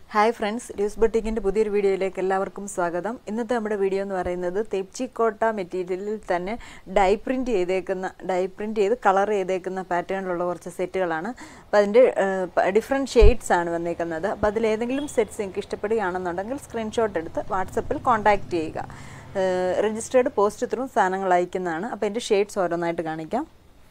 hi friends news ബട്ടിക്കിൻ്റെ പുതിയൊരു വീഡിയോയിലേക്ക് എല്ലാവർക്കും സ്വാഗതം ഇന്നത്തെ നമ്മുടെ വീഡിയോ എന്ന് പറയുന്നത് തെച്ചിക്കോട്ട മെറ്റീരിയലിൽ തന്നെ ഡൈ പ്രിൻറ്റ് ചെയ്തേക്കുന്ന ഡൈ പ്രിൻറ്റ് ചെയ്ത് കളർ ചെയ്തേക്കുന്ന പാറ്റേണിലുള്ള കുറച്ച് സെറ്റുകളാണ് അപ്പോൾ അതിൻ്റെ ഡിഫറെൻറ്റ് ഷെയ്ഡ്സ് ആണ് വന്നേക്കുന്നത് അപ്പോൾ അതിലേതെങ്കിലും സെറ്റ്സ് നിങ്ങൾക്ക് ഇഷ്ടപ്പെടുകയാണെന്നുണ്ടെങ്കിൽ സ്ക്രീൻഷോട്ട് എടുത്ത് വാട്സപ്പിൽ കോൺടാക്റ്റ് ചെയ്യുക രജിസ്റ്റേർഡ് പോസ്റ്റ് ത്രൂ സാധനങ്ങൾ അയക്കുന്നതാണ് അപ്പോൾ എൻ്റെ ഷെയ്ഡ്സ് ഓരോന്നായിട്ട് കാണിക്കാം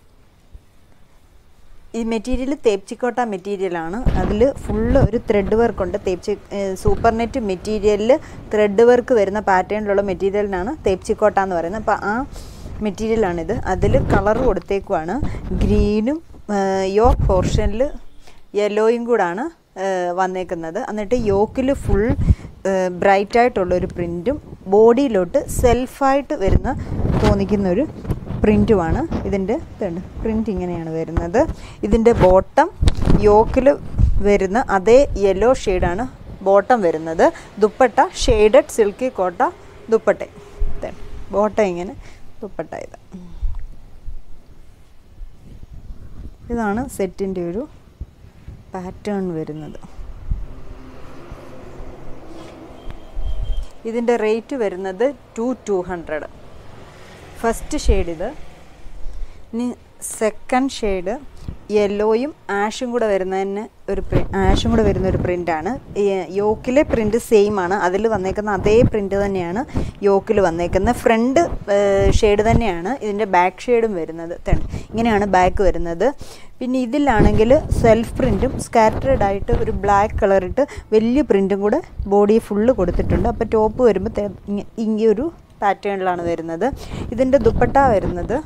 ഈ മെറ്റീരിയൽ തേപ്ചിക്കോട്ട മെറ്റീരിയലാണ് അതിൽ ഫുള്ള് ഒരു ത്രെഡ് വർക്ക് ഉണ്ട് തേപ്ചി സൂപ്പർ നെറ്റ് മെറ്റീരിയലിൽ ത്രെഡ് വർക്ക് വരുന്ന പാറ്റേണിലുള്ള മെറ്റീരിയലിനാണ് തേപ്ചിക്കോട്ട എന്ന് പറയുന്നത് അപ്പോൾ ആ മെറ്റീരിയലാണിത് അതിൽ കളർ കൊടുത്തേക്കുവാണ് ഗ്രീനും യോ പോർഷനിൽ യെല്ലോയും കൂടാണ് വന്നേക്കുന്നത് എന്നിട്ട് യോക്കിൽ ഫുൾ ബ്രൈറ്റ് ആയിട്ടുള്ളൊരു പ്രിൻറ്റും ബോഡിയിലോട്ട് സെൽഫായിട്ട് വരുന്ന തോന്നിക്കുന്ന ഒരു പ്രിൻറ്റുമാണ് ഇതിൻ്റെ ഇതുണ്ട് പ്രിൻറ്റ് ഇങ്ങനെയാണ് വരുന്നത് ഇതിൻ്റെ ബോട്ടം യോക്കിൽ വരുന്ന അതേ യെല്ലോ ഷെയ്ഡാണ് ബോട്ടം വരുന്നത് ദുപ്പട്ട ഷെയ്ഡഡ് സിൽക്കി കോട്ട ദുപ്പട്ട ബോട്ടം ഇങ്ങനെ ദുപ്പട്ട ഇത് ഇതാണ് സെറ്റിൻ്റെ ഒരു പാറ്റേൺ വരുന്നത് ഇതിൻ്റെ റേറ്റ് വരുന്നത് two two hundred first shade ഇത് ഇനി സെക്കൻഡ് ഷെയ്ഡ് യെല്ലോയും ആഷും കൂടെ വരുന്നതിന് ഒരു പ്രി ആഷും കൂടെ വരുന്ന ഒരു പ്രിൻ്റാണ് യോക്കിലെ പ്രിൻ്റ് സെയിം ആണ് അതിൽ വന്നേക്കുന്ന അതേ പ്രിൻ്റ് തന്നെയാണ് യോക്കിൽ വന്നേക്കുന്നത് ഫ്രണ്ട് ഷെയ്ഡ് തന്നെയാണ് ഇതിൻ്റെ ബാക്ക് ഷെയ്ഡും വരുന്നത് ഇങ്ങനെയാണ് ബാക്ക് വരുന്നത് പിന്നെ ഇതിലാണെങ്കിൽ സെൽഫ് പ്രിൻറ്റും സ്കാറ്റേഡ് ആയിട്ട് ഒരു ബ്ലാക്ക് കളറിട്ട് വലിയ പ്രിൻറ്റും കൂടെ ബോഡി ഫുള്ള് കൊടുത്തിട്ടുണ്ട് അപ്പോൾ ടോപ്പ് വരുമ്പോൾ ഈ ഒരു പാറ്റേണിലാണ് വരുന്നത് ഇതിൻ്റെ ദുപ്പട്ട വരുന്നത്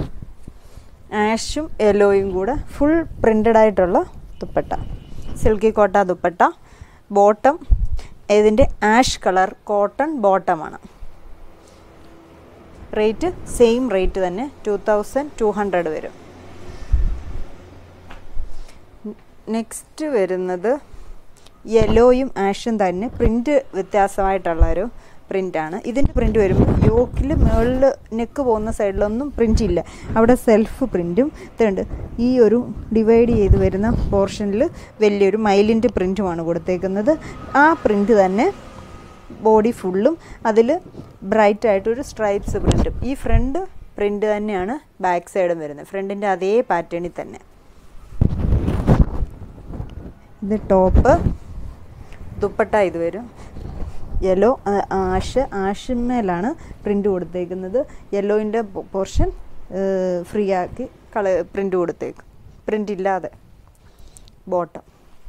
ആഷും യെല്ലോയും കൂടെ ഫുൾ പ്രിൻ്റഡ് ആയിട്ടുള്ള ദുപ്പട്ട സിൽക്കി കോട്ട ദുപ്പട്ട ബോട്ടം ഇതിൻ്റെ ആഷ് കളർ കോട്ടൺ ബോട്ടമാണ് റേറ്റ് സെയിം റേറ്റ് തന്നെ ടു തൗസൻഡ് ടു ഹൺഡ്രഡ് വരും നെക്സ്റ്റ് വരുന്നത് യെല്ലോയും ആഷും തന്നെ പ്രിൻ്റ് വ്യത്യാസമായിട്ടുള്ള ഒരു പ്രിൻ്റാണ് ഇതിൻ്റെ പ്രിൻ്റ് വരുമ്പോൾ യോക്കിൽ മുകളിൽ നെക്ക് പോകുന്ന സൈഡിലൊന്നും പ്രിൻ്റ് ഇല്ല അവിടെ സെൽഫ് പ്രിൻറ്റും ഇതുണ്ട് ഈ ഒരു ഡിവൈഡ് ചെയ്ത് വരുന്ന പോർഷനിൽ വലിയൊരു മൈലിൻ്റെ പ്രിൻറ്റുമാണ് കൊടുത്തേക്കുന്നത് ആ പ്രിൻ്റ് തന്നെ ബോഡി ഫുള്ളും അതിൽ ബ്രൈറ്റ് ആയിട്ടൊരു സ്ട്രൈപ്സ് പ്രിൻറ്റും ഈ ഫ്രണ്ട് പ്രിൻ്റ് തന്നെയാണ് ബാക്ക് സൈഡും വരുന്നത് ഫ്രണ്ടിൻ്റെ അതേ പാറ്റേണിൽ തന്നെ ഇത് ടോപ്പ് ദുപ്പട്ട ഇത് വരും യെല്ലോ ആഷ് ആഷിന്മേലാണ് പ്രിൻ്റ് കൊടുത്തേക്കുന്നത് യെല്ലോയിൻ്റെ പോർഷൻ ഫ്രീ ആക്കി കള പ്രിൻ്റ് കൊടുത്തേക്കും പ്രിൻ്റ് ഇല്ലാതെ bottom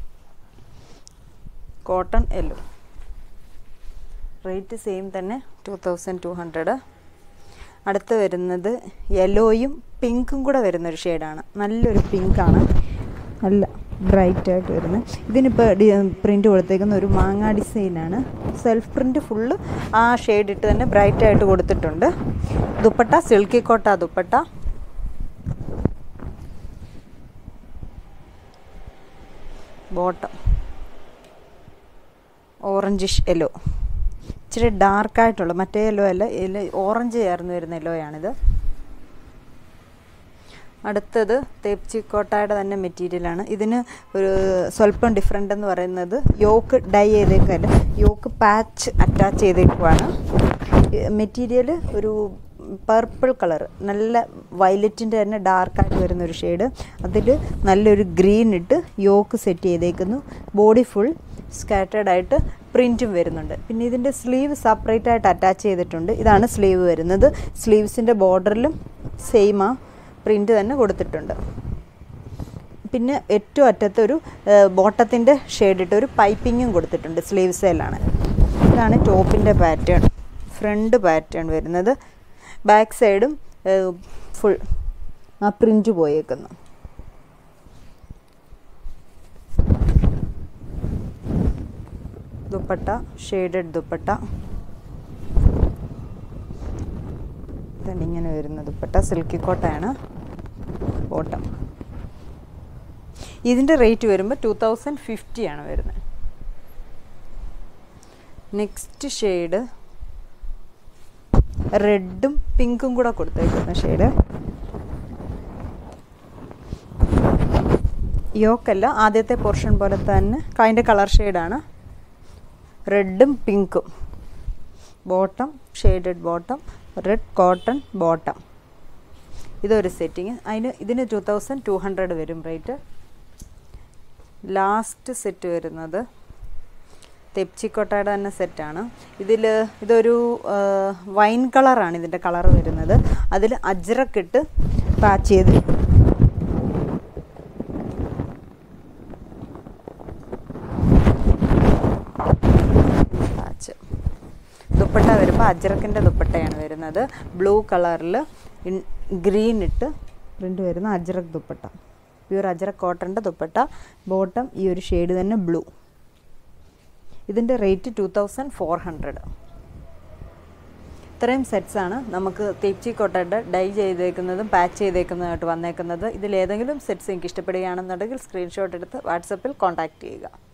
cotton yellow rate same തന്നെ ടു തൗസൻഡ് ടു ഹൺഡ്രഡ് അടുത്ത് വരുന്നത് യെല്ലോയും പിങ്കും കൂടെ വരുന്നൊരു ഷെയ്ഡാണ് നല്ലൊരു പിങ്കാണ് നല്ല ബ്രൈറ്റ് ആയിട്ട് വരുന്നത് ഇതിനിപ്പോൾ പ്രിൻ്റ് കൊടുത്തേക്കുന്ന ഒരു മാങ്ങ ഡിസൈനാണ് സെൽഫ് പ്രിൻ്റ് ഫുള്ള് ആ ഷെയ്ഡ് ഇട്ട് തന്നെ ബ്രൈറ്റ് ആയിട്ട് കൊടുത്തിട്ടുണ്ട് ദുപ്പട്ട സിൽക്കി കോട്ട ദുപ്പട്ട ബോട്ടം ഓറഞ്ചിഷ് യെല്ലോ ഇച്ചിരി ഡാർക്കായിട്ടുള്ള മറ്റേ യെല്ലോ അല്ല ഓറഞ്ച് ചേർന്ന് വരുന്ന യെല്ലോയാണിത് അടുത്തത് തേപ്ചിക്കോട്ടയുടെ തന്നെ മെറ്റീരിയലാണ് ഇതിന് ഒരു സ്വല്പം ഡിഫറെൻ്റ് എന്ന് പറയുന്നത് യോക്ക് ഡൈ ചെയ്തേക്കല്ല യോക്ക് പാച്ച് അറ്റാച്ച് ചെയ്തേക്കുവാണ് മെറ്റീരിയൽ ഒരു പർപ്പിൾ കളർ നല്ല വയലറ്റിൻ്റെ തന്നെ ഡാർക്കായിട്ട് വരുന്ന ഒരു ഷെയ്ഡ് അതിൽ നല്ലൊരു ഗ്രീൻ ഇട്ട് യോക്ക് സെറ്റ് ചെയ്തേക്കുന്നു ബോഡി ഫുൾ സ്കാറ്റേഡ് ആയിട്ട് പ്രിൻറ്റും വരുന്നുണ്ട് പിന്നെ ഇതിൻ്റെ സ്ലീവ് സെപ്പറേറ്റ് ആയിട്ട് അറ്റാച്ച് ചെയ്തിട്ടുണ്ട് ഇതാണ് സ്ലീവ് വരുന്നത് സ്ലീവ്സിൻ്റെ ബോർഡറിലും സെയിമാ പ്രിൻ്റ് തന്നെ കൊടുത്തിട്ടുണ്ട് പിന്നെ ഏറ്റവും അറ്റത്ത് ഒരു ബോട്ടത്തിൻ്റെ ഷെയ്ഡിട്ട് ഒരു പൈപ്പിങ്ങും കൊടുത്തിട്ടുണ്ട് സ്ലീവ് സൈലാണ് ഇതാണ് ടോപ്പിൻ്റെ പാറ്റേൺ ഫ്രണ്ട് പാറ്റേൺ വരുന്നത് ബാക്ക് സൈഡും ഫുൾ ആ പ്രിൻ്റ് പോയേക്കുന്നു ദുപ്പട്ട ഷെയ്ഡഡ് ദുപ്പട്ട ഇതാണ് ഇങ്ങനെ വരുന്ന ദുപ്പട്ട സിൽക്കി കോട്ടയാണ് ബോട്ടം ഇതിൻ്റെ റേറ്റ് വരുമ്പോൾ ടു തൗസൻഡ് ഫിഫ്റ്റി ആണ് വരുന്നത് നെക്സ്റ്റ് ഷെയ്ഡ് റെഡും പിങ്കും കൂടെ കൊടുത്തേക്കുന്ന ഷെയ്ഡ് യോക്കല്ല ആദ്യത്തെ പോർഷൻ പോലെ തന്നെ അതിൻ്റെ കളർ ഷെയ്ഡാണ് റെഡും പിങ്കും bottom shaded bottom red cotton bottom ഇതൊരു സെറ്റിങ് അതിന് ഇതിന് ടു തൗസൻഡ് ടു ഹൺഡ്രഡ് വരും റേറ്റ് ലാസ്റ്റ് സെറ്റ് വരുന്നത് തെപ്ചിക്കോട്ടയുടെ തന്നെ സെറ്റാണ് ഇതിൽ ഇതൊരു വൈൻ കളറാണ് ഇതിൻ്റെ കളർ വരുന്നത് അതിൽ അജ്രക്കിട്ട് പാച്ച് ചെയ്ത് പാച്ച് ദുപ്പട്ട വരുമ്പോൾ അജ്രക്കിൻ്റെ ദുപ്പട്ടയാണ് വരുന്നത് ബ്ലൂ കളറിൽ ഗ്രീൻ ഇട്ട് പ്രിൻ്റ് വരുന്ന അജ്രക് ദുപ്പട്ട പ്യൂർ അജ്രക് കോട്ടൻ്റെ ദുപ്പട്ട ബോട്ടം ഈ ഒരു ഷെയ്ഡ് തന്നെ ബ്ലൂ ഇതിൻ്റെ rate two thousand four hundred ഇത്രയും സെറ്റ്സാണ് നമുക്ക് തേപ്ചി കോട്ടയുടെ ഡൈ ചെയ്തേക്കുന്നതും പാച്ച് ചെയ്തേക്കുന്നതുമായിട്ട് വന്നേക്കുന്നത് ഇതിലേതെങ്കിലും സെറ്റ്സ് എനിക്ക് ഇഷ്ടപ്പെടുകയാണെന്നുണ്ടെങ്കിൽ സ്ക്രീൻഷോട്ട് എടുത്ത് വാട്സപ്പിൽ കോൺടാക്റ്റ് ചെയ്യുക